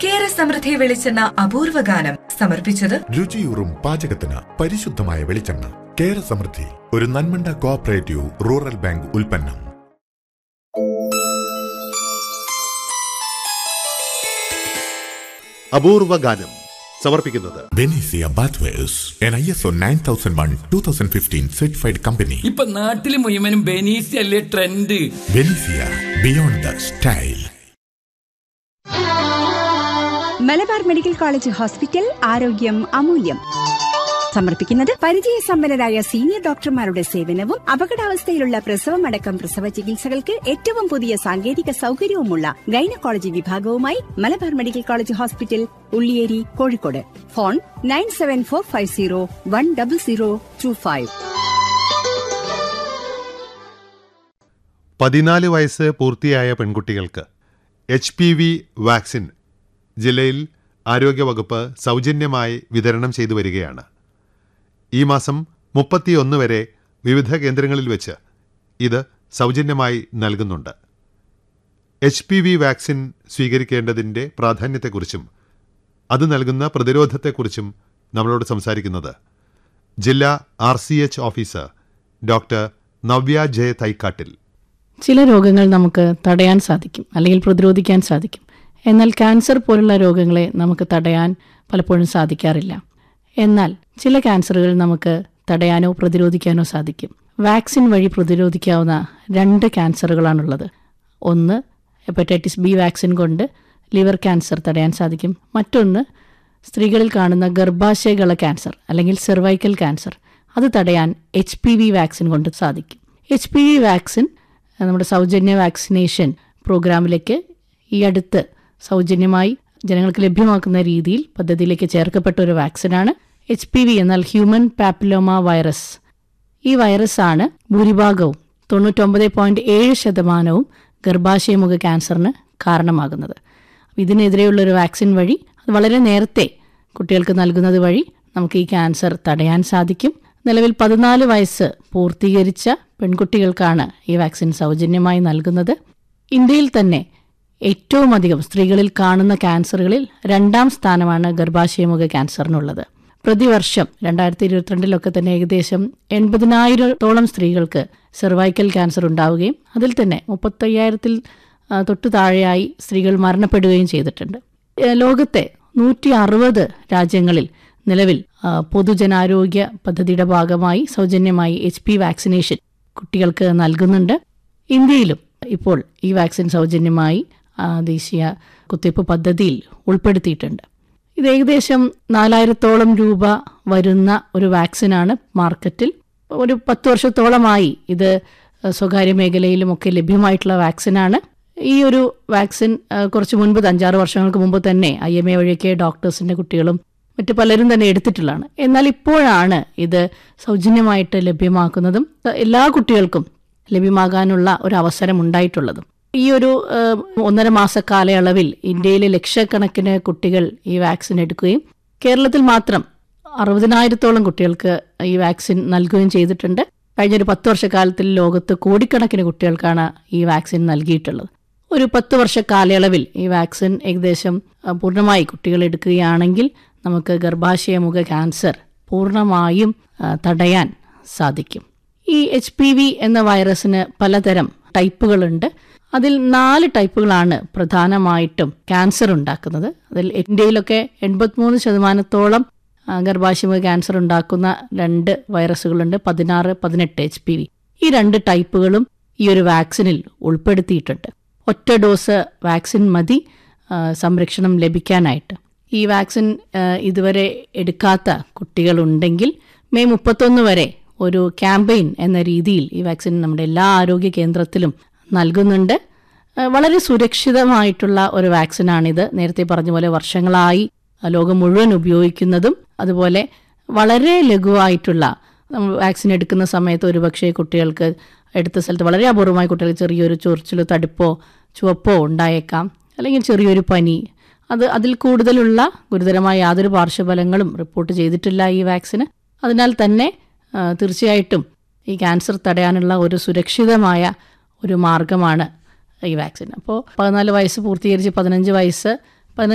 കേര സമൃദ്ധി വെളിച്ചെണ്ണ അപൂർവ ഗാനം സമർപ്പിച്ചത് രുചിയൂറും പാചകത്തിന് പരിശുദ്ധമായ വെളിച്ചെണ്ണ കേര സമൃദ്ധി ഒരു നന്മണ്ട കോഓപ്പറേറ്റീവ് റൂറൽ ബാങ്ക് ഉൽപ്പന്നം അപൂർവ ഗാനം സമർപ്പിക്കുന്നത് ബെനീസിയ bathwares an I S O nine thousand one two thousand fifteen certified company ഇപ്പൊ നാട്ടില് മുഴുവനും ബെനീസ് അല്ലേ ട്രെൻഡ് ബെനീസിയ beyond the style Malabar medical college hospital ആരോഗ്യം അമൂല്യം സമർപ്പിക്കുന്നത് പരിചയസമ്പന്നരായ സീനിയർ ഡോക്ടർമാരുടെ സേവനവും അപകടാവസ്ഥയിലുള്ള പ്രസവമടക്കം പ്രസവ ചികിത്സകൾക്ക് ഏറ്റവും പുതിയ സാങ്കേതിക സൗകര്യവുമുള്ള ഗൈനക്കോളജി വിഭാഗവുമായി Malabar medical college hospital Ulliyeri Kozhikode phone nine seven four five zero one double zero two five പതിനാല് വയസ്സ് പൂർത്തിയായ പെൺകുട്ടികൾക്ക് എച്ച് പി വി വാക്സിൻ ജില്ലയിൽ ആരോഗ്യവകുപ്പ് സൗജന്യമായി വിതരണം ചെയ്തു വരികയാണ് ഈ മാസം മുപ്പത്തിയൊന്ന് വരെ വിവിധ കേന്ദ്രങ്ങളിൽ വെച്ച് ഇത് സൗജന്യമായി നൽകുന്നുണ്ട് എച്ച് പി വി വാക്സിൻ സ്വീകരിക്കേണ്ടതിൻ്റെ പ്രാധാന്യത്തെക്കുറിച്ചും അത് നൽകുന്ന പ്രതിരോധത്തെക്കുറിച്ചും നമ്മളോട് സംസാരിക്കുന്നത് ജില്ലാ R C H officer doctor Navya Jaya Thaikkattil ചില രോഗങ്ങൾ നമുക്ക് തടയാൻ സാധിക്കും അല്ലെങ്കിൽ പ്രതിരോധിക്കാൻ സാധിക്കും എന്നാൽ ക്യാൻസർ പോലുള്ള രോഗങ്ങളെ നമുക്ക് തടയാൻ പലപ്പോഴും സാധിക്കാറില്ല എന്നാൽ ചില ക്യാൻസറുകൾ നമുക്ക് തടയാനോ പ്രതിരോധിക്കാനോ സാധിക്കും വാക്സിൻ വഴി പ്രതിരോധിക്കാവുന്ന രണ്ട് ക്യാൻസറുകളാണുള്ളത് ഒന്ന് ഹെപ്പറ്റൈറ്റിസ് ബി വാക്സിൻ കൊണ്ട് ലിവർ ക്യാൻസർ തടയാൻ സാധിക്കും മറ്റൊന്ന് സ്ത്രീകളിൽ കാണുന്ന ഗർഭാശയകള ക്യാൻസർ അല്ലെങ്കിൽ സെർവൈക്കൽ ക്യാൻസർ അത് തടയാൻ എച്ച് പി വി വാക്സിൻ കൊണ്ട് സാധിക്കും എച്ച് പി വി വാക്സിൻ നമ്മുടെ സൗജന്യ വാക്സിനേഷൻ പ്രോഗ്രാമിലേക്ക് ഈ അടുത്ത് സൗജന്യമായി ജനങ്ങൾക്ക് ലഭ്യമാക്കുന്ന രീതിയിൽ പദ്ധതിയിലേക്ക് ചേർക്കപ്പെട്ട ഒരു വാക്സിനാണ് എച്ച് പി വി എന്നാൽ ഹ്യൂമൻ പാപ്പിലോമ വൈറസ് ഈ വൈറസാണ് ഭൂരിഭാഗവും തൊണ്ണൂറ്റൊമ്പത് പോയിന്റ് ഏഴ് ശതമാനവും ഗർഭാശയമുഖ ക്യാൻസറിന് കാരണമാകുന്നത് ഇതിനെതിരെയുള്ള ഒരു വാക്സിൻ വഴി അത് വളരെ നേരത്തെ കുട്ടികൾക്ക് നൽകുന്നത് വഴി നമുക്ക് ഈ ക്യാൻസർ തടയാൻ സാധിക്കും നിലവിൽ പതിനാല് വയസ്സ് പൂർത്തീകരിച്ച പെൺകുട്ടികൾക്കാണ് ഈ വാക്സിൻ സൗജന്യമായി നൽകുന്നത് ഇന്ത്യയിൽ തന്നെ ഏറ്റവും അധികം സ്ത്രീകളിൽ കാണുന്ന ക്യാൻസറുകളിൽ രണ്ടാം സ്ഥാനമാണ് ഗർഭാശയമുഖ ക്യാൻസറിനുള്ളത് പ്രതിവർഷം രണ്ടായിരത്തി ഇരുപത്തിരണ്ടിലൊക്കെ തന്നെ ഏകദേശം എൺപതിനായിരത്തോളം സ്ത്രീകൾക്ക് സെർവൈക്കൽ ക്യാൻസർ ഉണ്ടാവുകയും അതിൽ തന്നെ മുപ്പത്തയ്യായിരത്തിൽ ആ, തൊട്ടു താഴെയായി സ്ത്രീകൾ മരണപ്പെടുകയും ചെയ്തിട്ടുണ്ട് ഏ, ലോകത്തെ നൂറ്റി അറുപത് രാജ്യങ്ങളിൽ നിലവിൽ ആ, പൊതുജനാരോഗ്യ പദ്ധതിയുടെ ഭാഗമായി സൗജന്യമായി എച്ച് പി വാക്സിനേഷൻ കുട്ടികൾക്ക് നൽകുന്നുണ്ട് ഇന്ത്യയിലും ഇപ്പോൾ ഈ വാക്സിൻ സൗജന്യമായി ആ, ദേശീയ കുത്തിവയ്പ്പ് പദ്ധതിയിൽ ഉൾപ്പെടുത്തിയിട്ടുണ്ട് ഇത് ഏകദേശം നാലായിരത്തോളം രൂപ വരുന്ന ഒരു വാക്സിനാണ് മാർക്കറ്റിൽ ഒരു പത്ത് വർഷത്തോളമായി ഇത് സ്വകാര്യ മേഖലയിലുമൊക്കെ ലഭ്യമായിട്ടുള്ള വാക്സിനാണ് ഈ ഒരു വാക്സിൻ ആ, കുറച്ച് മുൻപ് അഞ്ചാറ് വർഷങ്ങൾക്ക് മുമ്പ് തന്നെ ഐ എം എ വഴിയൊക്കെ ഡോക്ടേഴ്സിന്റെ കുട്ടികളും മറ്റു പലരും തന്നെ എടുത്തിട്ടുള്ളതാണ് എന്നാൽ ഇപ്പോഴാണ് ഇത് സൗജന്യമായിട്ട് ലഭ്യമാക്കുന്നതും എല്ലാ കുട്ടികൾക്കും ലഭ്യമാകാനുള്ള ഒരു അവസരം ഉണ്ടായിട്ടുള്ളതും ഈ ഒരു ആ, ഒന്നര മാസ കാലയളവിൽ ഇന്ത്യയിലെ ലക്ഷക്കണക്കിന് കുട്ടികൾ ഈ വാക്സിൻ എടുക്കുകയും കേരളത്തിൽ മാത്രം അറുപതിനായിരത്തോളം കുട്ടികൾക്ക് ഈ വാക്സിൻ നൽകുകയും ചെയ്തിട്ടുണ്ട് കഴിഞ്ഞ ഒരു പത്ത് വർഷക്കാലത്തിൽ ലോകത്ത് കോടിക്കണക്കിന് കുട്ടികൾക്കാണ് ഈ വാക്സിൻ നൽകിയിട്ടുള്ളത് ഒരു പത്ത് വർഷ കാലയളവിൽ ഈ വാക്സിൻ ഏകദേശം ആ, പൂർണ്ണമായി കുട്ടികൾ എടുക്കുകയാണെങ്കിൽ നമുക്ക് ഗർഭാശയമുഖ ക്യാൻസർ പൂർണ്ണമായും ആ, തടയാൻ സാധിക്കും ഈ എച്ച് പി വി എന്ന വൈറസിന് പലതരം ടൈപ്പുകളുണ്ട് അതിൽ നാല് ടൈപ്പുകളാണ് പ്രധാനമായിട്ടും ക്യാൻസർ ഉണ്ടാക്കുന്നത് അതിൽ ഇന്ത്യയിലൊക്കെ എൺപത്തിമൂന്ന് ശതമാനത്തോളം ആ, ഗർഭാശയമുഖ ക്യാൻസർ ഉണ്ടാക്കുന്ന രണ്ട് വൈറസുകളുണ്ട് പതിനാറ് പതിനെട്ട് എച്ച് പി വി ഈ രണ്ട് ടൈപ്പുകളും ഈ ഒരു വാക്സിനിൽ ഉൾപ്പെടുത്തിയിട്ടുണ്ട് ഒറ്റ ഡോസ് വാക്സിൻ മതി ആ, സംരക്ഷണം ലഭിക്കാനായിട്ട് ഈ വാക്സിൻ ആ, ഇതുവരെ എടുക്കാത്ത കുട്ടികളുണ്ടെങ്കിൽ മെയ് മുപ്പത്തൊന്ന് വരെ ഒരു ക്യാമ്പയിൻ എന്ന രീതിയിൽ ഈ വാക്സിൻ നമ്മുടെ എല്ലാ ആരോഗ്യ കേന്ദ്രത്തിലും നൽകുന്നുണ്ട് ആ, വളരെ സുരക്ഷിതമായിട്ടുള്ള ഒരു വാക്സിനാണിത് നേരത്തെ പറഞ്ഞ പോലെ വർഷങ്ങളായി ആ, ലോകം മുഴുവൻ ഉപയോഗിക്കുന്നതും അതുപോലെ വളരെ ലഘുവായിട്ടുള്ള നമ്മൾ വാക്സിൻ എടുക്കുന്ന സമയത്ത് ഒരുപക്ഷെ കുട്ടികൾക്ക് എടുത്ത സ്ഥലത്ത് വളരെ അപൂർവമായി കുട്ടികൾക്ക് ചെറിയൊരു ചൊറിച്ചിലോ തടുപ്പോ ചുവപ്പോ ഉണ്ടായേക്കാം അല്ലെങ്കിൽ ചെറിയൊരു പനി അത് അതിൽ കൂടുതലുള്ള ഗുരുതരമായ യാതൊരു പാർശ്വഫലങ്ങളും റിപ്പോർട്ട് ചെയ്തിട്ടില്ല ഈ വാക്സിന് അതിനാൽ തന്നെ ആ, തീർച്ചയായിട്ടും ഈ ക്യാൻസർ തടയാനുള്ള ഒരു സുരക്ഷിതമായ ഒരു മാർഗമാണ് ഈ വാക്സിൻ അപ്പോൾ പതിനാല് വയസ്സ് പൂർത്തീകരിച്ച് പതിനഞ്ച് വയസ്സ്